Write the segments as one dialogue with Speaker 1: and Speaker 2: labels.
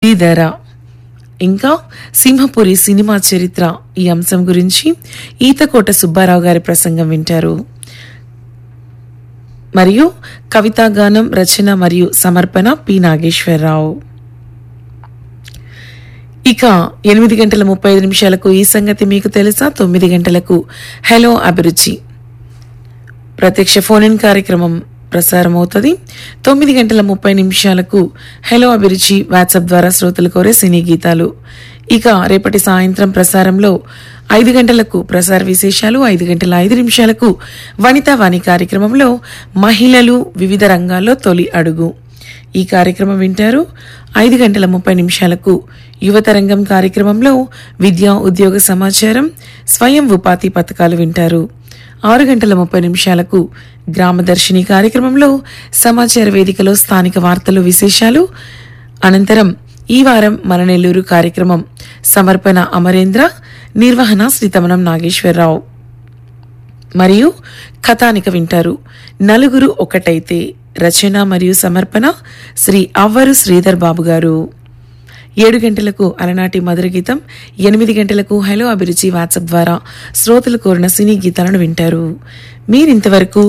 Speaker 1: బుద్ధిధర ఇంకా సింహపురి సినిమా చరిత్ర ఈ అంశం గురించి ఈతకోట సుబ్బారావు గారి ప్రసంగం వింటారు మరియు కవితాగానం రచన మరియు సమర్పణ పి నాగేశ్వరరావు ఇక ఎనిమిది గంటల ముప్పై ఐదు నిమిషాలకు ఈ సంగతి మీకు తెలుసా తొమ్మిది గంటలకు హలో అభిరుచి ప్రత్యక్ష ఫోన్ ఇన్ కార్యక్రమం ప్రసారం అవుతుంది తొమ్మిది గంటల ముప్పై నిమిషాలకు హలో అభిరుచి వాట్సాప్ ద్వారా శ్రోతలు కోరే సినీ గీతాలు ఇక రేపటి సాయంత్రం ప్రసారంలో ఐదు గంటలకు ప్రసార విశేషాలు ఐదు గంటల ఐదు నిమిషాలకు వనితా వాణి కార్యక్రమంలో మహిళలు వివిధ రంగాల్లో తొలి అడుగు ఈ కార్యక్రమం వింటారు ఐదు గంటల ముప్పై నిమిషాలకు యువతరంగం కార్యక్రమంలో విద్యా ఉద్యోగ సమాచారం స్వయం ఉపాధి పథకాలు వింటారు ఆరు గంటల ముప్పై నిమిషాలకు గ్రామదర్శిని కార్యక్రమంలో సమాచార వేదికలో స్థానిక వార్తలు విశేషాలు అనంతరం ఈ వారం మన నెల్లూరు కార్యక్రమం సమర్పణ అమరేంద్ర నిర్వహణ శ్రీతమనం నాగేశ్వరరావు మరియు కథానిక వింటారు నలుగురు ఒకటైతే రచన మరియు సమర్పణ శ్రీ అవ్వరు శ్రీధర్ బాబు గారు ఏడు గంటలకు అలనాటి మధుర గీతం ఎనిమిది గంటలకు హలో అభిరుచి వాట్సాప్ ద్వారా శ్రోతలు కోరిన సినీ గీతాలను వింటారు మీరింతవరకు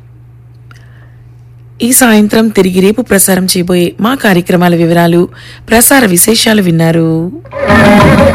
Speaker 1: ఈ సాయంత్రం తిరిగి రేపు ప్రసారం చేయబోయే మా కార్యక్రమాల వివరాలు ప్రసార విశేషాలు విన్నారు